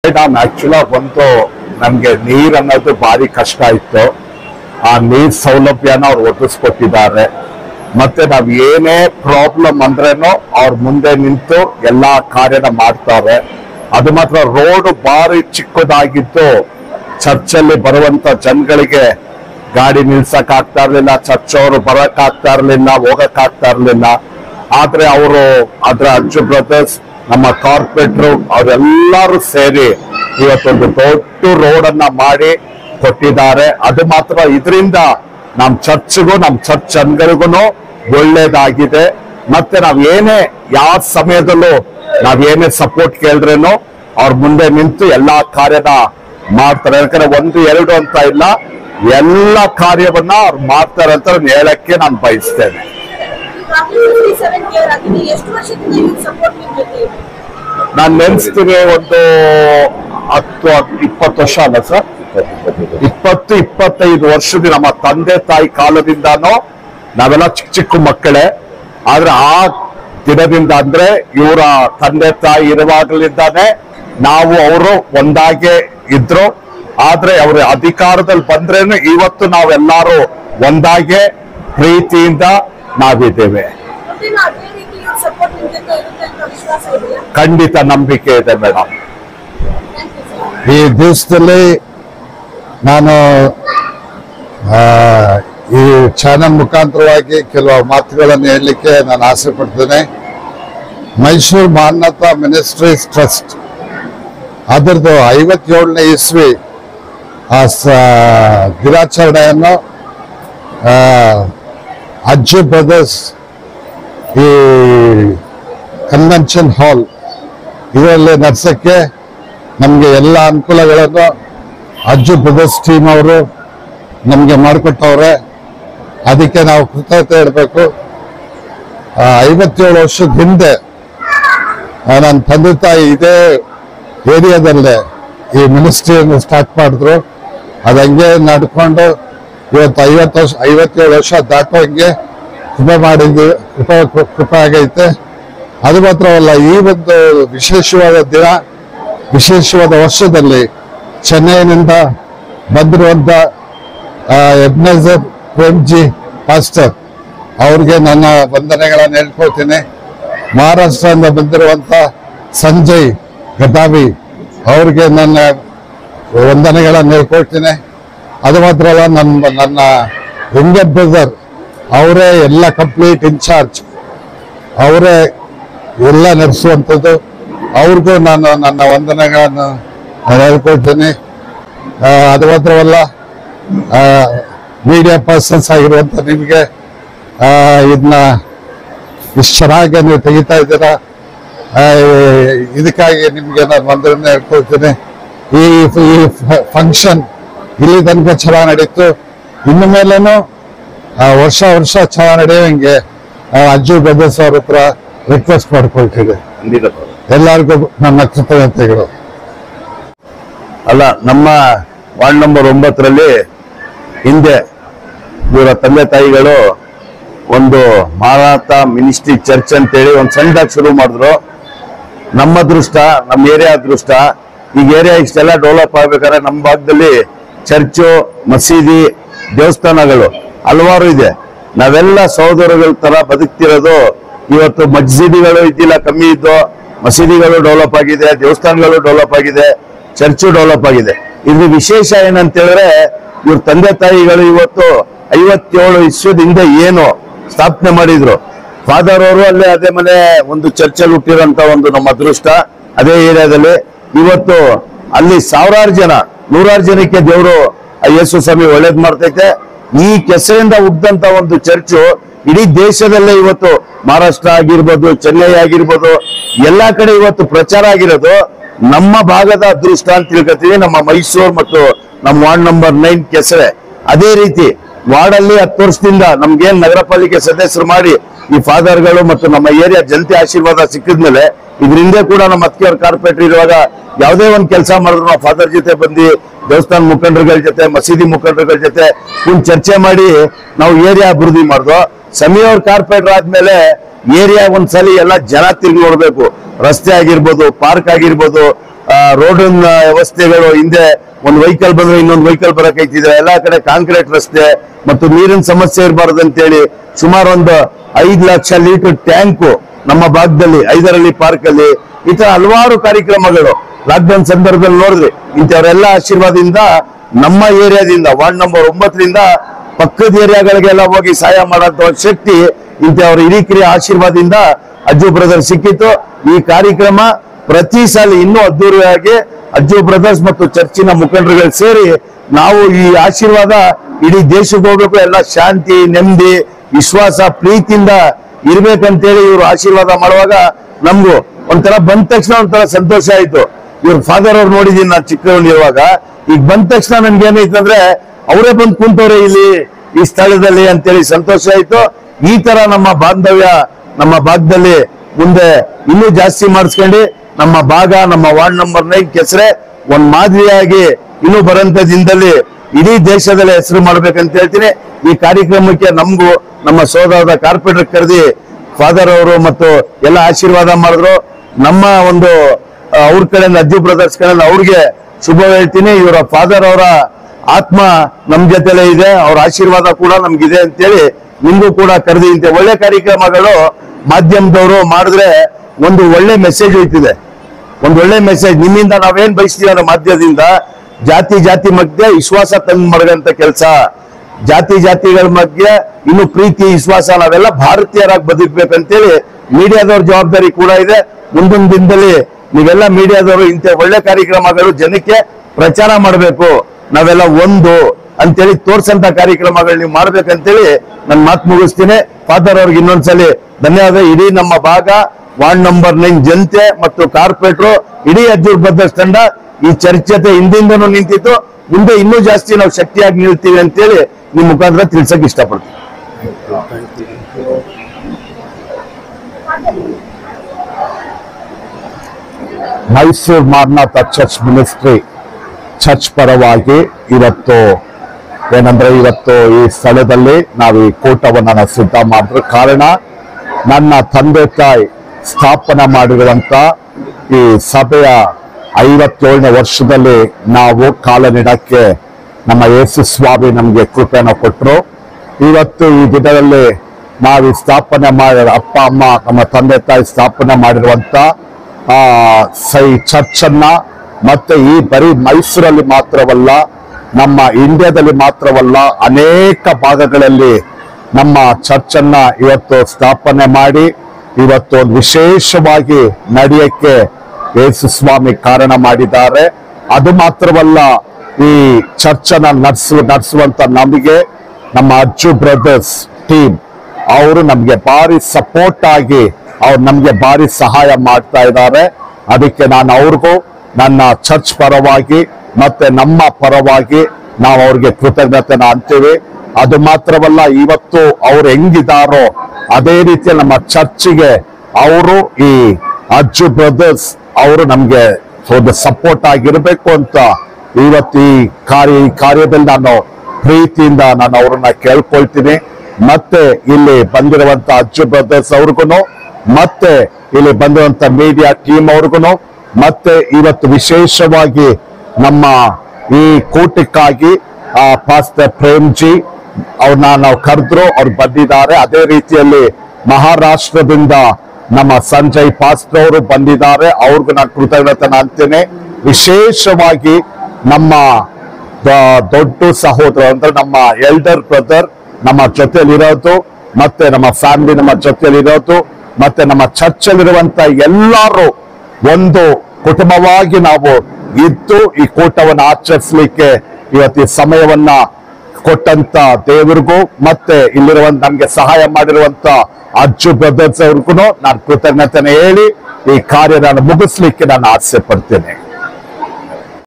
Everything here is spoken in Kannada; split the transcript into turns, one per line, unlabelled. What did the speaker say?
ನಾನು ಆಕ್ಚುಲ ಒಂದು ನಮ್ಗೆ ನೀರ್ ಅನ್ನೋದು ಭಾರಿ ಕಷ್ಟ ಇತ್ತು ಆ ನೀರ್ ಸೌಲಭ್ಯನ ಅವ್ರು ಒದಗಿಸ್ಕೊಟ್ಟಿದ್ದಾರೆ ಮತ್ತೆ ನಾವ್ ಏನೇ ಪ್ರಾಬ್ಲಮ್ ಅಂದ್ರೇನು ಅವ್ರ ಮುಂದೆ ನಿಂತು ಎಲ್ಲಾ ಕಾರ್ಯನ ಮಾಡ್ತಾರೆ ಅದು ಮಾತ್ರ ರೋಡ್ ಭಾರಿ ಚಿಕ್ಕದಾಗಿದ್ದು ಚರ್ಚಲ್ಲಿ ಬರುವಂತ ಜನಗಳಿಗೆ ಗಾಡಿ ನಿಲ್ಸಕ್ ಆಗ್ತಾ ಇರ್ಲಿಲ್ಲ ಚರ್ಚ್ ಅವರು ಬರಕ್ ಆಗ್ತಾ ಇರ್ಲಿಲ್ಲ ಹೋಗಕ್ ಆಗ್ತಾ ಇರ್ಲಿಲ್ಲ ಆದ್ರೆ ಅವರು ಅದ್ರ ಅಜ್ಜು ಬ್ರದರ್ಸ್ ನಮ್ಮ ಕಾರ್ಪೊರೇಟ್ರು ಅವರೆಲ್ಲರೂ ಸೇರಿ ಇವತ್ತೊಂದು ದೊಡ್ಡ ರೋಡ್ ಅನ್ನ ಮಾಡಿ ಕೊಟ್ಟಿದ್ದಾರೆ ಅದು ಮಾತ್ರ ಇದರಿಂದ ನಮ್ ಚರ್ಚ್ಗೂ ನಮ್ ಚರ್ಚ್ ಜನಗಳಿಗೂ ಒಳ್ಳೇದಾಗಿದೆ ಮತ್ತೆ ನಾವ್ ಏನೇ ಯಾವ ಸಮಯದಲ್ಲೂ ನಾವ್ ಏನೇ ಸಪೋರ್ಟ್ ಕೇಳಿದ್ರೇನು ಅವ್ರ ಮುಂದೆ ನಿಂತು ಎಲ್ಲಾ ಕಾರ್ಯನ ಮಾಡ್ತಾರೆ ಯಾಕಂದ್ರೆ ಒಂದು ಎರಡು ಅಂತ ಇಲ್ಲ ಎಲ್ಲ ಕಾರ್ಯವನ್ನ ಅವ್ರು ಮಾಡ್ತಾರೆ ಅಂತ ನಾನ್ ಹೇಳಕ್ಕೆ ನಾನು ಬಯಸ್ತೇನೆ
ಫಿಫ್ಟಿ ಸೆವೆನ್ ಇಯರ್ ಆಗಿದೆ ಎಷ್ಟು ವರ್ಷದಿಂದ ಇವ್ರ ಸಪೋರ್ಟ್ ನಿಮ್ ಜೊತೆ ಇದೆ
ನಾನು ನೆನೆಸ್ತೀನಿ ಒಂದು ಹತ್ತು ಹತ್ತು- ಇಪ್ಪತ್ತು ವರ್ಷ ಅಲ್ಲ ಸರ್ ಇಪ್ಪತ್ತು ಇಪ್ಪತ್ತೈದು ವರ್ಷದ ನಮ್ಮ ತಂದೆ ತಾಯಿ ಕಾಲದಿಂದಾನು ನಾವೆಲ್ಲ ಚಿಕ್ಕ ಚಿಕ್ಕ ಮಕ್ಕಳೇ ಆದ್ರೆ ಆ ದಿನದಿಂದ ಅಂದ್ರೆ ಇವರ ತಂದೆ ತಾಯಿ ಇರುವಾಗಲಿಂದಾನೆ ನಾವು ಅವರು ಒಂದಾಗೆ ಇದ್ರು ಆದ್ರೆ ಅವ್ರ ಅಧಿಕಾರದಲ್ಲಿ ಬಂದ್ರೇನು ಇವತ್ತು ನಾವೆಲ್ಲರೂ ಒಂದಾಗೆ ಪ್ರೀತಿಯಿಂದ ನಾವಿದ್ದೇವೆ
ಮುಂದಿನ ಅದೇ ರೀತಿ ಇವ್ರ ಸಪೋರ್ಟ್ ನಿಮ್ ಜೊತೆ ಇರುತ್ತೆ ಅಂತ ವಿಶ್ವಾಸ ಇದೆಯಾ
ಖಂಡಿತ ನಂಬಿಕೆ ಇದೆ ಮೇಡಮ್
ಥ್ಯಾಂಕ್ ಯು ಸರ್
ಈ ದಿವಸದಲ್ಲಿ ನಾನು ಆ, ಈ ಚಾನೆಲ್ ಮುಖಾಂತರವಾಗಿ ಕೆಲವು ಮಾತುಗಳನ್ನು ಹೇಳಲಿಕ್ಕೆ ನಾನು ಆಸೆ ಪಡ್ತೇನೆ ಮೈಸೂರು ಮಾನ್ಯತಾ ಮಿನಿಸ್ಟ್ರೀಸ್ ಟ್ರಸ್ಟ್ ಅದರದ್ದು ಐವತ್ತೇಳನೇ ಇಸ್ವಿ ಆ ಸ ದಿನಾಚರಣೆಯನ್ನು ಆ, ಅಜ್ಜು ಬ್ರದರ್ಸ್ ಈ ಕನ್ವೆನ್ಷನ್ ಹಾಲ್ ಇದರಲ್ಲಿ ನಡೆಸಕ್ಕೆ ನಮಗೆ ಎಲ್ಲ ಅನುಕೂಲಗಳನ್ನು ಅಜ್ಜು ಬ್ರದರ್ಸ್ ಟೀಮ್ ಅವರು ನಮಗೆ ಮಾಡಿಕೊಟ್ಟವ್ರೆ ಅದಕ್ಕೆ ನಾವು ಕೃತಜ್ಞತೆ ಹೇಳಬೇಕು ಐವತ್ತೇಳು ವರ್ಷದ ಹಿಂದೆ ಆ, ನನ್ನ ತಂದೆ ತಾಯಿ ಇದೇ ಏರಿಯಾದಲ್ಲೇ ಈ ಮಿನಿಸ್ಟ್ರಿಯನ್ನು ಸ್ಟಾರ್ಟ್ ಮಾಡಿದ್ರು ಅದು ಹಂಗೆ ನಡ್ಕೊಂಡು ಇವತ್ತು ಐವತ್ತು ವರ್ಷ ಐವತ್ತೇಳು ವರ್ಷ ದಾಟೋಂಗೆ ಕೃಪೆ ಮಾಡಿದ್ದು ಕೃಪೆ ಕೃಪೆ ಆಗೈತೆ ಅದು ಮಾತ್ರವಲ್ಲ ಈ ಒಂದು ವಿಶೇಷವಾದ ದಿನ ವಿಶೇಷವಾದ ವರ್ಷದಲ್ಲಿ ಚೆನ್ನೈನಿಂದ ಬಂದಿರುವಂತ ಎಬ್ನಜರ್ ಪ್ರೇಮ್ಜಿ ಪಾಸ್ಟರ್ ಅವ್ರಿಗೆ ನನ್ನ ವಂದನೆಗಳನ್ನು ಹೇಳ್ಕೊಳ್ತೀನಿ ಮಹಾರಾಷ್ಟ್ರದಿಂದ ಬಂದಿರುವಂತ ಸಂಜಯ್ ಗದಾವಿ ಅವ್ರಿಗೆ ನನ್ನ ವಂದನೆಗಳನ್ನು ಹೇಳ್ಕೊಳ್ತೀನಿ ಅದು ಮಾತ್ರ ಅಲ್ಲ ನನ್ನ ನನ್ನ ಯಂಗರ್ ಬ್ರದರ್ ಅವರೇ ಎಲ್ಲ ಕಂಪ್ಲೀಟ್ ಇನ್ಚಾರ್ಜ್ ಅವರೇ ಎಲ್ಲ ನಡೆಸುವಂಥದ್ದು ಅವ್ರಿಗೂ ನಾನು ನನ್ನ ವಂದನೆಗಳನ್ನು ನಾನು ಹೇಳ್ಕೊಳ್ತೇನೆ ಆ, ಅದು ಮಾತ್ರವಲ್ಲ ಮೀಡಿಯಾ ಪರ್ಸನ್ಸ್ ಆಗಿರುವಂಥ ನಿಮಗೆ ಇದನ್ನ ಇಷ್ಟು ಚೆನ್ನಾಗಿ ನೀವು ತೆಗಿತಾ ಇದ್ದೀರಾ ಆ, ಇದಕ್ಕಾಗಿ ನಿಮಗೆ ನಾನು ವಂದನೆ ಹೇಳ್ಕೊಳ್ತೀನಿ ಈ ಈ ಫಂಕ್ಷನ್ ಇಲ್ಲಿ ತನಕ ಚೆನ್ನಾಗಿ ನಡೀತು ಇನ್ನು ಮೇಲೇನು ಆ, ವರ್ಷ ವರ್ಷ ಚೆನ್ನಾಗಿ ನಡೆಯುವಂಗೆ ಆ, ಅಜ್ಜು ಬ್ರದರ್ಸ್ ಅವ್ರ ಹತ್ರ ರಿಕ್ವೆಸ್ಟ್ ಮಾಡ್ಕೊಳ್ತೀನಿ ಎಲ್ಲರಿಗೂ ನನ್ನ ಕೃತಜ್ಞತೆಗಳು
ಅಲ್ಲ ನಮ್ಮ ವಾರ್ಡ್ ನಂಬರ್ ಒಂಬತ್ತರಲ್ಲಿ ಹಿಂದೆ ಇವರ ತಂದೆ ತಾಯಿಗಳು ಒಂದು ಮಾರಾಟ ಮಿನಿಸ್ಟ್ರಿ ಚರ್ಚ್ ಅಂತೇಳಿ ಒಂದು ಸಣ್ಣದಾಗಿ ಶುರು ಮಾಡಿದ್ರು ನಮ್ಮ ಅದೃಷ್ಟ ನಮ್ಮ ಏರಿಯಾ ಅದೃಷ್ಟ ಈಗ ಏರಿಯಾ ಇಷ್ಟೆಲ್ಲ ಡೆವಲಪ್ ಆಗ್ಬೇಕಾದ್ರೆ ನಮ್ಮ ಭಾಗದಲ್ಲಿ ಚರ್ಚು ಮಸೀದಿ ದೇವಸ್ಥಾನಗಳು ಹಲವಾರು ಇದೆ ನಾವೆಲ್ಲ ಸಹೋದರಗಳ ತರ ಬದುಕ್ತಿರೋದು ಇವತ್ತು ಮಸ್ಜಿದಿಗಳು ಇದ್ದಿಲ್ಲ ಕಮ್ಮಿ ಇದ್ದು ಮಸೀದಿಗಳು ಡೆವಲಪ್ ಆಗಿದೆ ದೇವಸ್ಥಾನಗಳು ಡೆವಲಪ್ ಆಗಿದೆ ಚರ್ಚು ಡೆವಲಪ್ ಆಗಿದೆ ಇದು ವಿಶೇಷ ಏನಂತ ಹೇಳಿದ್ರೆ ಇವ್ರ ತಂದೆ ತಾಯಿಗಳು ಇವತ್ತು ಐವತ್ತೇಳು ಇಸ್ವದಿಂದ ಏನು ಸ್ಥಾಪನೆ ಮಾಡಿದ್ರು ಫಾದರ್ ಅವರು ಅಲ್ಲೇ ಅದೇ ಮನೆ ಒಂದು ಚರ್ಚಲ್ಲಿ ಹುಟ್ಟಿರೋಂತ ಒಂದು ನಮ್ಮ ಅದೃಷ್ಟ ಅದೇ ಏರಿಯಾದಲ್ಲಿ ಇವತ್ತು ಅಲ್ಲಿ ಸಾವಿರಾರು ಜನ ನೂರಾರು ಜನಕ್ಕೆ ದೇವರು ಯೇಸು ಸ್ವಾಮಿ ಒಳ್ಳೇದ್ ಮಾಡ್ತೈತೆ ಈ ಕೆಸರಿಂದ ಹುಟ್ಟಿದಂತ ಒಂದು ಚರ್ಚು ಇಡೀ ದೇಶದಲ್ಲೇ ಇವತ್ತು ಮಹಾರಾಷ್ಟ್ರ ಆಗಿರ್ಬೋದು ಚೆನ್ನೈ ಆಗಿರ್ಬೋದು ಎಲ್ಲಾ ಕಡೆ ಇವತ್ತು ಪ್ರಚಾರ ಆಗಿರೋದು ನಮ್ಮ ಭಾಗದ ಅದೃಷ್ಟ ಅಂತ ತಿಳ್ಕೊತೀವಿ ನಮ್ಮ ಮೈಸೂರು ಮತ್ತು ನಮ್ಮ ವಾರ್ಡ್ ನಂಬರ್ ನೈನ್ ಕೆಸರೆ ಅದೇ ರೀತಿ ವಾರ್ಡಲ್ಲಿ ಹತ್ತು ವರ್ಷದಿಂದ ನಮ್ಗೇನ್ ನಗರ ಪಾಲಿಕೆ ಸದಸ್ಯರು ಮಾಡಿ ಈ ಫಾದರ್ಗಳು ಮತ್ತು ನಮ್ಮ ಏರಿಯಾ ಜನತೆ ಆಶೀರ್ವಾದ ಸಿಕ್ಕಿದ್ಮೇಲೆ ಇದ್ರಿಂದ ಕೂಡ ನಮ್ಮ ಅತ್ತಿಗೆಯವ್ರ ಕಾರ್ಪೊರೇಟರ್ ಇರುವಾಗ ಯಾವುದೇ ಒಂದು ಕೆಲಸ ಮಾಡಿದ್ರು ನಾವು ಫಾದರ್ ಜೊತೆ ಬಂದು ದೇವಸ್ಥಾನ ಮುಖಂಡರುಗಳ ಜೊತೆ ಮಸೀದಿ ಮುಖಂಡರುಗಳ ಜೊತೆ ಒಂದು ಚರ್ಚೆ ಮಾಡಿ ನಾವು ಏರಿಯಾ ಅಭಿವೃದ್ಧಿ ಮಾಡಿದ್ವು ಸಮೀರ್ ಅವ್ರ ಕಾರ್ಪೊರೇಟರ್ ಆದ್ಮೇಲೆ ಏರಿಯಾ ಒಂದ್ಸಲಿ ಎಲ್ಲ ಜನ ತಿರುಗಿ ನೋಡ್ಬೇಕು ರಸ್ತೆ ಆಗಿರ್ಬೋದು ಪಾರ್ಕ್ ಆಗಿರ್ಬೋದು ರೋಡ್ ವ್ಯವಸ್ಥೆಗಳು ಹಿಂದೆ ಒಂದು ವೆಹಿಕಲ್ ಬಂದ್ರೆ ಇನ್ನೊಂದು ವೆಹಿಕಲ್ ಬರಕೈತಿದ್ರೆ ಎಲ್ಲಾ ಕಡೆ ಕಾಂಕ್ರೀಟ್ ರಸ್ತೆ ಮತ್ತು ನೀರಿನ ಸಮಸ್ಯೆ ಇರಬಾರ್ದು ಅಂತೇಳಿ ಸುಮಾರು ಒಂದು ಐದು ಲಕ್ಷ ಲೀಟರ್ ಟ್ಯಾಂಕು ನಮ್ಮ ಭಾಗದಲ್ಲಿ ಐದರಳ್ಳಿ ಪಾರ್ಕ್ ಅಲ್ಲಿ ಈ ತರ ಹಲವಾರು ಕಾರ್ಯಕ್ರಮಗಳು ಲಾಕ್ಡೌನ್ ಸಂದರ್ಭದಲ್ಲಿ ನೋಡಿದ್ರಿ ಇಂಥವರೆಲ್ಲ ಆಶೀರ್ವಾದದಿಂದ ನಮ್ಮ ಏರಿಯಾದಿಂದ ವಾರ್ಡ್ ನಂಬರ್ ಒಂಬತ್ತರಿಂದ ಪಕ್ಕದ ಏರಿಯಾಗಳಿಗೆಲ್ಲ ಹೋಗಿ ಸಹಾಯ ಮಾಡೋಂಥ ಒಂದು ಶಕ್ತಿ ಇಂಥವ್ರ ಹಿರಿಕಿರಿಯ ಆಶೀರ್ವಾದದಿಂದ ಅಜ್ಜು ಬ್ರದರ್ ಸಿಕ್ಕಿತ್ತು ಈ ಕಾರ್ಯಕ್ರಮ ಪ್ರತಿ ಸಾಲ ಇನ್ನೂ ಅದ್ದೂರಿಯಾಗಿ ಅಜ್ಜು ಬ್ರದರ್ಸ್ ಮತ್ತು ಚರ್ಚಿನ ಮುಖಂಡರುಗಳು ಸೇರಿ ನಾವು ಈ ಆಶೀರ್ವಾದ ಇಡೀ ದೇಶಕ್ಕೆ ಹೋಗ್ಬೇಕು ಎಲ್ಲ ಶಾಂತಿ ನೆಮ್ಮದಿ ವಿಶ್ವಾಸ ಪ್ರೀತಿಯಿಂದ ಇರ್ಬೇಕಂತೇಳಿ ಇವರು ಆಶೀರ್ವಾದ ಮಾಡುವಾಗ ನಮ್ಗೂ ಒಂಥರ ಬಂದ ತಕ್ಷಣ ಒಂಥರ ಸಂತೋಷ ಆಯ್ತು ಇವ್ರ ಫಾದರ್ ಅವ್ರು ನೋಡಿದೀನಿ ನಾನು ಚಿಕ್ಕವನಿರುವಾಗ ಈಗ ಬಂದ ತಕ್ಷಣ ನನ್ಗೆ ಏನಾಯ್ತು ಅಂದ್ರೆ ಅವರೇ ಬಂದು ಕುಂತವ್ರೆ ಇಲ್ಲಿ ಈ ಸ್ಥಳದಲ್ಲಿ ಅಂತೇಳಿ ಸಂತೋಷ ಆಯ್ತು ಈ ತರ ನಮ್ಮ ಬಾಂಧವ್ಯ ನಮ್ಮ ಭಾಗದಲ್ಲಿ ಮುಂದೆ ಇನ್ನೂ ಜಾಸ್ತಿ ಮಾಡಿಸ್ಕೊಂಡು ನಮ್ಮ ಭಾಗ ನಮ್ಮ ವಾರ್ಡ್ ನಂಬರ್ ನೈನ್ ಕೆಸರೆ ಒಂದ್ ಮಾದರಿಯಾಗಿ ಇನ್ನೂ ಬರಂತ ದಿನದಲ್ಲಿ ಇಡೀ ದೇಶದಲ್ಲಿ ಹೆಸರು ಮಾಡ್ಬೇಕಂತ ಹೇಳ್ತೀನಿ ಈ ಕಾರ್ಯಕ್ರಮಕ್ಕೆ ನಮಗೂ ನಮ್ಮ ಸೋದರದ ಕಾರ್ಪೊರೇಟರ್ ಕರೆದಿ ಫಾದರ್ ಅವರು ಮತ್ತು ಎಲ್ಲ ಆಶೀರ್ವಾದ ಮಾಡಿದ್ರು ನಮ್ಮ ಒಂದು ಆ, ಅವ್ರ ಕಡೆಯಿಂದ ಅಜ್ಜು ಬ್ರದರ್ಸ್ ಕಡೆಯಿಂದ ಅವ್ರಿಗೆ ಶುಭ ಹೇಳ್ತೀನಿ ಇವರ ಫಾದರ್ ಅವರ ಆತ್ಮ ನಮ್ ಜೊತೆಲೇ ಇದೆ ಅವ್ರ ಆಶೀರ್ವಾದ ಕೂಡ ನಮ್ಗಿದೆ ಅಂತೇಳಿ ನಿಮ್ಗೂ ಕೂಡ ಕರೆದಿ ಇಂತೆ ಒಳ್ಳೆ ಕಾರ್ಯಕ್ರಮಗಳು ಮಾಧ್ಯಮದವರು ಮಾಡಿದ್ರೆ ಒಂದು ಒಳ್ಳೆ ಮೆಸೇಜ್ ಹೋಯ್ತಿದೆ ಒಂದು ಒಳ್ಳೆ ಮೆಸೇಜ್ ನಿಮ್ಮಿಂದ ನಾವೇನ್ ಬಯಸ್ತೀವಿ ಅನ್ನೋ ಮಾಧ್ಯಮದಿಂದ ಜಾತಿ ಜಾತಿ ಮಧ್ಯೆ ವಿಶ್ವಾಸ ತಂದು ಮಡಗಂತ ಕೆಲಸ ಜಾತಿ ಜಾತಿಗಳ ಮಧ್ಯೆ ಇನ್ನು ಪ್ರೀತಿ ವಿಶ್ವಾಸ ನಾವೆಲ್ಲ ಭಾರತೀಯರಾಗಿ ಬದುಕ್ಬೇಕಂತೇಳಿ ಮೀಡಿಯಾದವ್ರ ಜವಾಬ್ದಾರಿ ಕೂಡ ಇದೆ ಮುಂದಿನ ದಿನದಲ್ಲಿ ನೀವೆಲ್ಲ ಮೀಡಿಯಾದವರು ಇಂಥ ಒಳ್ಳೆ ಕಾರ್ಯಕ್ರಮಗಳು ಜನಕ್ಕೆ ಪ್ರಚಾರ ಮಾಡಬೇಕು ನಾವೆಲ್ಲ ಒಂದು ಅಂತೇಳಿ ತೋರ್ಸಂತ ಕಾರ್ಯಕ್ರಮಗಳು ನೀವು ಮಾಡ್ಬೇಕಂತೇಳಿ ನನ್ನ ಮಾತು ಮುಗಿಸ್ತೀನಿ ಫಾದರ್ ಅವ್ರಿಗೆ ಇನ್ನೊಂದ್ಸಲಿ ಧನ್ಯವಾದ ಇಡೀ ನಮ್ಮ ಭಾಗ ವಾರ್ಡ್ ನಂಬರ್ ನೈನ್ ಜನತೆ ಮತ್ತು ಕಾರ್ಪೊರೇಟ್ರು ಇಡೀ ಅಜ್ಜೂರ್ ಬದ್ಧಸ್ ತಂಡ ಈ ಚರ್ಚತೆ ಹಿಂದಿಂದನೂ ನಿಂತಿತ್ತು ಮುಂದೆ ಇನ್ನೂ ಜಾಸ್ತಿ ನಾವು ಶಕ್ತಿಯಾಗಿ ನಿಲ್ತೀವಿ ಅಂತೇಳಿ ನಿಮ್ ಮುಖಾಂತರ ತಿಳ್ಸಕ್ ಇಷ್ಟಪಡ್ತೀನಿ
Mysuru Maranatha church ministry church ಪರವಾಗಿ ಇವತ್ತು ಏನಂದ್ರೆ ಇವತ್ತು ಈ ಸ್ಥಳದಲ್ಲಿ ನಾವು ಈ ಕೂಟವನ್ನ ಸಿದ್ಧ ಮಾಡಿದ್ರು ಕಾರಣ ನನ್ನ ತಂದೆ ತಾಯಿ ಸ್ಥಾಪನೆ ಮಾಡಿರುವಂತ ಈ ಸಭೆಯ ಐವತ್ತೇಳನೇ ವರ್ಷದಲ್ಲಿ ನಾವು ಕಾಲನಿಡಕ್ಕೆ ನಮ್ಮ ಯೇಸು ಸ್ವಾಮಿ ನಮಗೆ ಕೃಪೆನ ಕೊಟ್ಟರು ಇವತ್ತು ಈ ದಿನದಲ್ಲಿ ನಾವು ಈ ಸ್ಥಾಪನೆ ಮಾಡಿದ ಅಪ್ಪ ಅಮ್ಮ ನಮ್ಮ ತಂದೆ ತಾಯಿ ಸ್ಥಾಪನೆ ಮಾಡಿರುವಂತ ಆ ಸೈ ಚರ್ಚ್ ಅನ್ನ ಮತ್ತೆ ಈ ಬರೀ ಮೈಸೂರಲ್ಲಿ ಮಾತ್ರವಲ್ಲ ನಮ್ಮ ಇಂಡಿಯಾದಲ್ಲಿ ಮಾತ್ರವಲ್ಲ ಅನೇಕ ಭಾಗಗಳಲ್ಲಿ ನಮ್ಮ ಚರ್ಚ್ ಅನ್ನ ಇವತ್ತು ಸ್ಥಾಪನೆ ಮಾಡಿ ಇವತ್ತು ಒಂದು ವಿಶೇಷವಾಗಿ ನಡೆಯಕ್ಕೆ ಯೇಸು ಸ್ವಾಮಿ ಕಾರಣ ಮಾಡಿದ್ದಾರೆ ಅದು ಮಾತ್ರವಲ್ಲ ಈ ಚರ್ಚ್ ಅನ್ನ ನಡೆಸುವ ನಡೆಸುವಂತ ನಮಗೆ ನಮ್ಮ ಅಜ್ಜು ಬ್ರದರ್ಸ್ ಟೀಮ್ ಅವರು ನಮ್ಗೆ ಭಾರಿ ಸಪೋರ್ಟ್ ಆಗಿ ಅವ್ರು ನಮ್ಗೆ ಭಾರಿ ಸಹಾಯ ಮಾಡ್ತಾ ಇದ್ದಾರೆ ಅದಕ್ಕೆ ನಾನು ಅವ್ರಿಗೂ ನನ್ನ ಚರ್ಚ್ ಪರವಾಗಿ ಮತ್ತೆ ನಮ್ಮ ಪರವಾಗಿ ನಾವು ಅವ್ರಿಗೆ ಕೃತಜ್ಞತೆನ ಅಂತೀವಿ ಅದು ಮಾತ್ರವಲ್ಲ ಇವತ್ತು ಅವ್ರು ಹೆಂಗಿದಾರೋ ಅದೇ ರೀತಿ ನಮ್ಮ ಚರ್ಚಿಗೆ ಅವರು ಈ ಅಜ್ಜು ಬ್ರದರ್ಸ್ ಅವರು ನಮ್ಗೆ ಒಂದು ಸಪೋರ್ಟ್ ಆಗಿರ್ಬೇಕು ಅಂತ ಇವತ್ತು ಈ ಕಾರ್ಯ ಈ ಕಾರ್ಯದಲ್ಲಿ ನಾನು ಪ್ರೀತಿಯಿಂದ ನಾನು ಅವ್ರನ್ನ ಕೇಳ್ಕೊಳ್ತೀನಿ ಮತ್ತೆ ಇಲ್ಲಿ ಬಂದಿರುವಂತ ಅಜ್ಜು ಬ್ರದರ್ಸ್ ಅವ್ರಿಗೂ ಮತ್ತೆ ಇಲ್ಲಿ ಬಂದಿರುವಂತ ಮೀಡಿಯಾ ಟೀಮ್ ಅವ್ರಿಗೂ ಮತ್ತೆ ಇವತ್ತು ವಿಶೇಷವಾಗಿ ನಮ್ಮ ಈ ಕೂಟಕ್ಕಾಗಿ ಆ ಪಾಸ್ಟರ್ ಪ್ರೇಮ್ಜಿ ಅವ್ರನ್ನ ನಾವು ಕರೆದ್ರು ಅವ್ರು ಬಂದಿದ್ದಾರೆ ಅದೇ ರೀತಿಯಲ್ಲಿ ಮಹಾರಾಷ್ಟ್ರದಿಂದ ನಮ್ಮ ಸಂಜಯ್ ಪಾಸ್ಟರ್ ಅವರು ಬಂದಿದ್ದಾರೆ ಅವ್ರಿಗೂ ನಾನು ಕೃತಜ್ಞತೆ ಅಂತೇನೆ ವಿಶೇಷವಾಗಿ ನಮ್ಮ ದ- ದೊಡ್ಡ ಸಹೋದರ ಅಂದ್ರೆ ನಮ್ಮ ಎಲ್ಡರ್ ಬ್ರದರ್ ನಮ್ಮ ಜೊತೆಲಿರೋದು ಮತ್ತೆ ನಮ್ಮ ಫ್ಯಾಮಿಲಿ ನಮ್ಮ ಜೊತೆಲಿರೋದು ಮತ್ತೆ ನಮ್ಮ ಚರ್ಚಲ್ಲಿರುವಂತ ಎಲ್ಲರೂ ಒಂದು ಕುಟುಂಬವಾಗಿ ನಾವು ಇದ್ದು ಈ ಕೂಟವನ್ನು ಆಚರಿಸಲಿಕ್ಕೆ ಇವತ್ತು ಈ ಸಮಯವನ್ನ ಕೊಟ್ಟಂತ ದೇವರಿಗೂ ಮತ್ತೆ ಇಲ್ಲಿರುವಂತ ನಮ್ಗೆ ಸಹಾಯ ಮಾಡಿರುವಂತ ಅಜ್ಜು ಬ್ರದರ್ಸ್ ಅವ್ರಿಗೂ ನಾನು ಕೃತಜ್ಞತೆನ ಹೇಳಿ ಈ ಕಾರ್ಯ ನಾನು ಮುಗಿಸ್ಲಿಕ್ಕೆ ನಾನು ಆಸೆ ಪಡ್ತೇನೆ